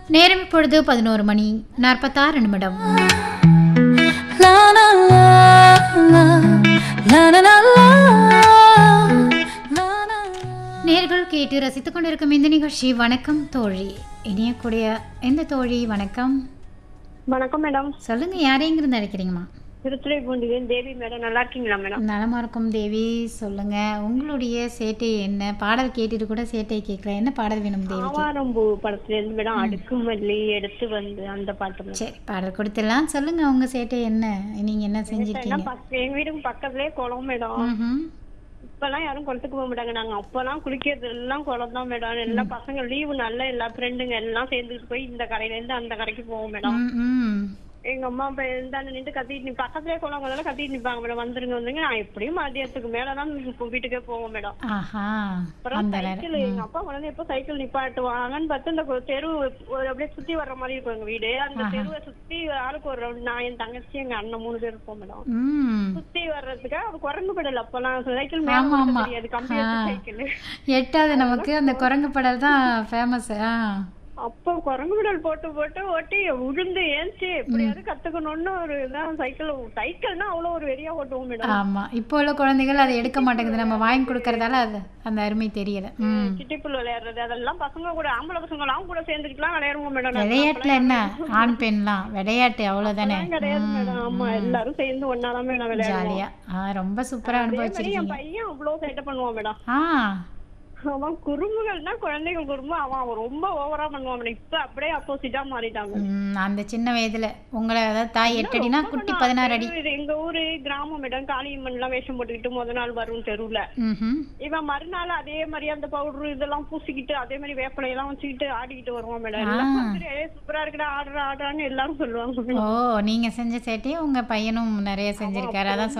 நேரம் இப்பொழுது பதினோரு மணி நாற்பத்தாறு நிமிடம் La la la la la la la la la la நேர்கள் கேட்டு ரசித்துக் கொண்டிருக்கும் இந்த நிகழ்ச்சி வணக்கம் தோழி இணையக்கூடிய இந்த தோழி வணக்கம் வணக்கம் மேடம் சொல்லுங்க யாரைங்கிருந்து அழைக்கிறீங்கம்மா திருத்துறைப்பூண்டியின் தேவி மேடம் நல்லா இருக்கீங்களா மேடம் நலமா இருக்கும் தேவி சொல்லுங்க உங்களுடைய சேட்டை என்ன பாடல் கேட்டுட்டு கூட சேட்டை கேட்கல என்ன பாடல் வேணும் தேவிக்கு ஆவாரம்பூ படத்துல இருந்து மேடம் அடுக்குமல்லி எடுத்து வந்து அந்த பாட்டு மேடம் சரி பாடல் கொடுத்துடலாம் சொல்லுங்க உங்க சேட்டை என்ன நீங்க என்ன ஏன்னா செஞ்சிருக்கீங்க பக்க- எங்க வீட்டுக்கு பக்கத்துலயே குளம் மேடம் ம்ஹும். இப்பெல்லாம் யாரும் குளத்துக்கு போக மாட்டாங்க நாங்க அப்பெல்லாம் குளிக்கிறது எல்லாம் குளம் தான் மேடம் எல்லா பசங்க லீவு நல்ல எல்லா ஃப்ரெண்டுங்க எல்லாம் சேர்ந்துட்டு போய் இந்த கரையில இருந்து அந்த கரைக்கு போவோம் மேடம் ம், ம். எங்க அம்மா இப்ப இருந்தாண்டு நின்று கத்திட்டு நிப்பா பக்கத்துலயே குளம் குளம் கத்திட்டு நிப்பாங்க மேடம் வந்துருங்க வந்துருங்க நான் எப்படியும் மதியத்துக்கு மேலதான் இப்போ வீட்டுக்கே போவோம் மேடம் ஆஹா அப்புறம் அந்த சைக்கிள் நேரம் எங்க அப்பா வந்து எப்போ சைக்கிள் நிப்பாட்டுவாங்கன்னு பார்த்து இந்த கொ- தெரு ஒரு அப்படியே சுத்தி வர்ற மாதிரி இருக்கும் எங்க வீடு அந்த தெருவை சுத்தி ஆளுக்கு ஒரு round நான் என் தங்கச்சி எங்க அண்ணன் மூணு பேர் இருப்போம் மேடம் ம் சுத்தி வர்றதுக்கு அது குரங்கு பெடல் அப்பெல்லாம் சைக்கிள் ஆமா, மேல ஆமா. தெரியாது கம்பி வச்ச சைக்கிள் எட்டாவது நமக்கு அந்த குரங்கு படல் தான் ஃபேமஸ் ஆ அப்போ குரங்கு பெடல் போட்டு போட்டு ஓட்டி உழுந்து ஏஞ்சி எப்படியாவது கத்துக்கணும்னு ஒரு இதான் சைக்கிள் சைக்கிள்னா அவ்வளவு ஒரு வெறியா ஓட்டுவோம் மேடம் ஆமா இப்போ உள்ள குழந்தைகள் அதை எடுக்க மாட்டேங்குது நம்ம வாங்கி கொடுக்கறதால அது அந்த அருமை தெரியல ம் கிட்டிப்புல் விளையாடுறது அதெல்லாம் பசங்க கூட ஆம்பளை பசங்க எல்லாம் கூட சேர்ந்துக்கலாம் விளையாடுவோம் மேடம் விளையாட்டுல என்ன ஆண் பெண்லாம் விளையாட்டு அவ்வளவுதானே கிடையாது மேடம் ஆமா எல்லாரும் சேர்ந்து ஒன்னாதான் மேடம் விளையாடுவோம் ஜாலியா ஆ ரொம்ப சூப்பரா அதே மாதிரி அனுபவிச்சிருக்கீங்க என் பையன் அவ்வளவு சேட்டை பண்ணுவான் மேடம் ஆ அவன் குறும்புகள்னா குழந்தைகள் குறும்பு அவன் அவன் ரொம்ப ஓவரா பண்ணுவான் மேடம் இப்ப அப்படியே அப்போசிட்டா மாறிட்டாங்க ம், அந்த சின்ன வயதுல உங்களை அதாவது தாய் எட்டு அடினா குட்டி பதினாறு அடி இது எங்க ஊரு கிராமம் மேடம் காளியம்மன் எல்லாம் வேஷம் போட்டுக்கிட்டு முத நாள் வரும் தெருவுல ம் இவன் மறுநாள் அதே மாதிரி அந்த பவுடர் இதெல்லாம் பூசிக்கிட்டு அதே மாதிரி வேப்பிலை எல்லாம் வச்சுக்கிட்டு ஆடிக்கிட்டு வருவான் மேடம் எல்லாம் பார்த்துட்டு, "ஏய், சூப்பரா இருக்குடா ஆடுறா ஆடுறான்னு எல்லாரும் சொல்லுவாங்க ஓ நீங்க செஞ்ச சேட்டையை உங்க பையனும் நிறைய செஞ்சிருக்காரு அதான்